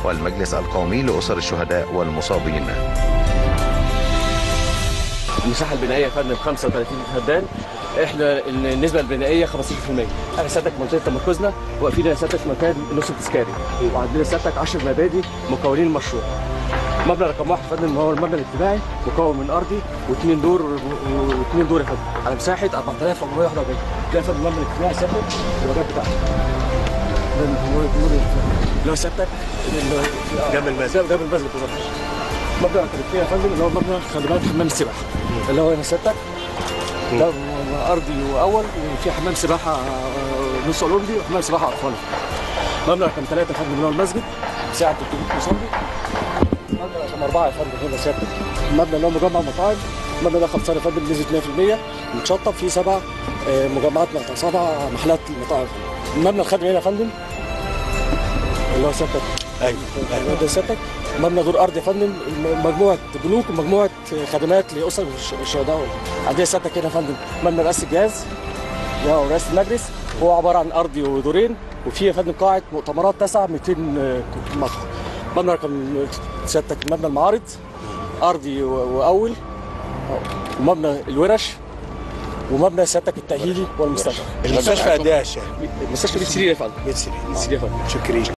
والمجلس القومي لأسر الشهداء والمصابين المساحه البنائيه يا فندم 35 فدان احنا النسبه البنائيه 15% احنا سيادتك منطقه تمركزنا واقفين يا سيادتك مكان نص التذكاري وعندنا سيادتك 10 مبادئ مكونين المشروع مبنى رقم واحد يا فندم هو المبنى الاجتماعي مكون من ارضي واثنين دور واثنين دور يا فندم على مساحه 4441 ده يا فندم المبنى الاجتماعي سيادتك الواجهات بتاعته ده النور- النور اللي هو سيادتك جنب المسجد جنب المسجد بالظبط مبنى رقم اثنين يا فندم اللي هو مبنى خدمات حمام السباحه اللي هو هنا سيادتك ده ارضي واول وفي حمام سباحه آه، نص اولمبي وحمام سباحه اطفال مبنى رقم ثلاثه يا فندم اللي هو المسجد ساعه 300 مصلي مبنى رقم اربعه يا فندم هنا سيادتك المبنى اللي هو مجمع مطاعم المبنى ده خلصان يا فندم بنسبه 100% متشطب فيه سبع آه، مجمعات مطاعم سبع محلات مطاعم المبنى الخدمي هنا يا فندم اللي هو سيادتك ايوه ده سيادتك مبنى دور ارض يا فندم مجموعه بنوك ومجموعه خدمات لاسر الش- الشهداء عندنا سيادتك هنا يا فندم مبنى رئاسه الجهاز ده هو رئاسه المجلس هو عباره عن ارضي ودورين وفيه يا فندم قاعه مؤتمرات تسع 200 مقهى مبنى رقم سيادتك مبنى المعارض ارضي و- واول ومبنى الورش ومبنى سيادتك التاهيلي والمستشفى المستشفى قد ايه يا شيخ؟ المستشفى 100 سرير يا فندم 100 سرير 100 سرير يا فندم شكرين